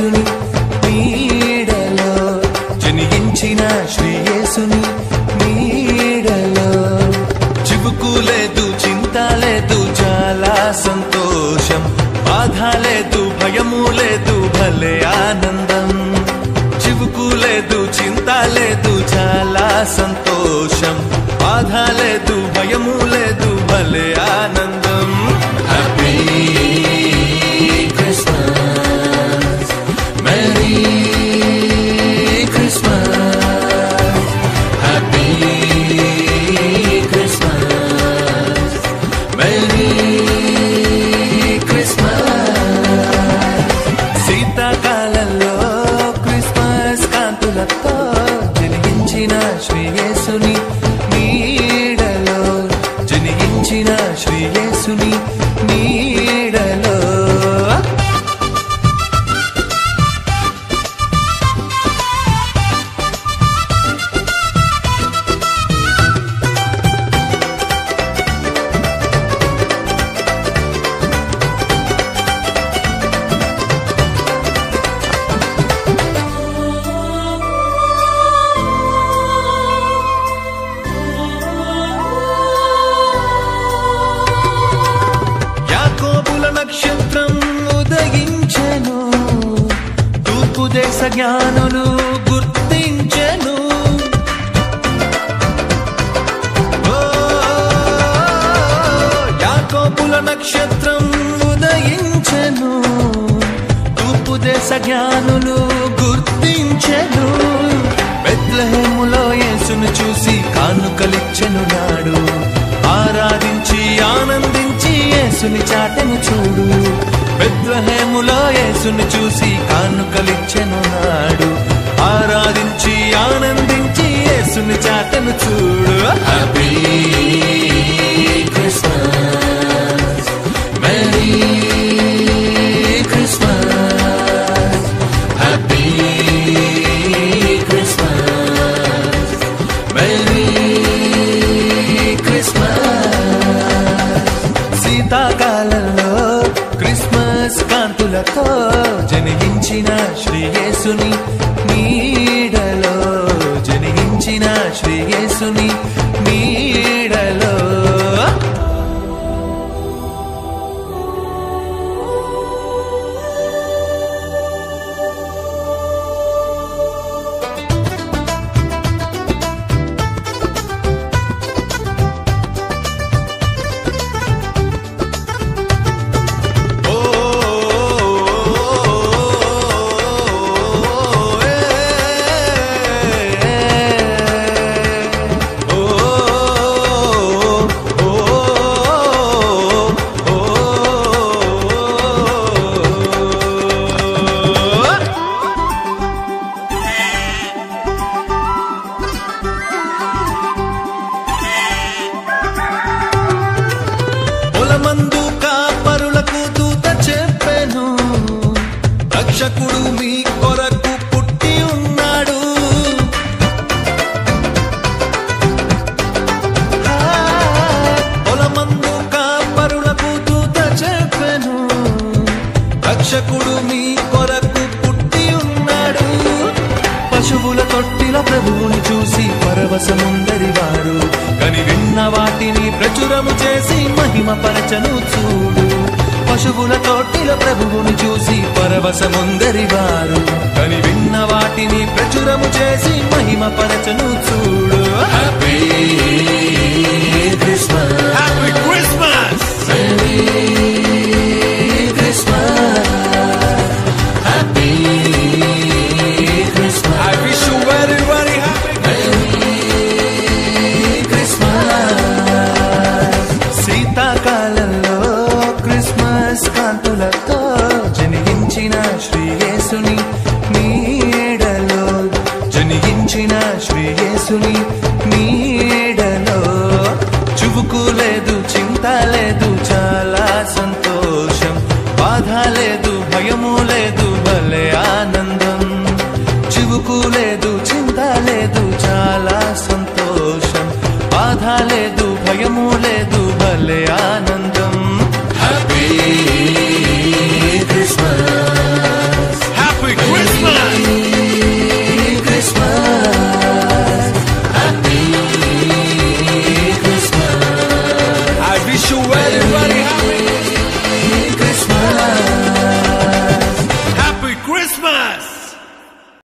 యేసుని నీడలో జనించిన శ్రీ యేసుని నీడలో చివుకు లేదు చింత లేదు చాలా సంతోషం బాధ లేదు భయము లేదు భలే ఆనందం చివుకు లేదు చింత లేదు చాలా సంతోషం బాధ లేదు భయము లేదు భలే ఆనందం happy Christmas merry Christmas happy Christmas merry Christmas శీతాకాలంలో క్రిస్మస్ కాంతులతో జనించిన శ్రీయేసుని నీడలో జనించిన శ్రీయేసుని నీడలో యాకోబుల నక్షత్రం ఉదయించెను తూర్పు దేశ జ్ఞానులు గుర్తించెను ఓ, యాకోబుల నక్షత్రం ఉదయించెను తూర్పు దేశ జ్ఞానులు గుర్తించెను బెత్లహేములో యేసును చూసి కానుకలిచ్చెను నాడు ఆరాధించి ఆనందించి యేసుని చాటను చూడు బెత్లహేములో యేసుని చూసి కానుకలిచ్చెను నాడు ఆరాధించి ఆనందించి యేసుని చాటను చూడు happy Christmas merry Christmas happy Christmas merry Christmas శీతాకాలంలో క్రిస్మస్ కాంతులతో జనించిన శ్రీయేసుని నీడలో జనించిన శ్రీయేసుని నీడలో ఓ పొలమందు కాపరులకు దూత చెప్పెను రక్షకుడు మీ కొరకు పుట్టి ఉన్నాడు ఆ, పొలమందు కాపరులకు దూత చెప్పెను రక్షకుడు మీ కొరకు పుట్టి ఉన్నాడు పశువుల తొట్టిల ప్రభువుని చూసి పరవశముందరి వారు కని విన్న వాటిని ప్రచురము చేసి మహిమ పరచను చూడు పశువుల తొట్టిల ప్రభువుని చూసి పరవశముందరి వారు కని విన్న వాటిని ప్రచురము చేసి మహిమ పరచను చూడు happy Christmas happy Christmas Christmas happy Christmas I wish you very, very happy. Christmas శీతాకాలంలో క్రిస్మస్ కాంతులతో జనించిన శ్రీయేసుని నీడలో జనించిన శ్రీయేసుని నీడలో చువుకు లేదు చింత లేదు చాలా సంతోషం బాధ లేదు భయము లేదు భలే ఆనందం చివుకు లేదు చింత లేదు చాలా సంతోషం బాధ లేదు భయము లేదు భలే ఆనందం హ్యాపీ క్రిస్మస్ Happy Christmas!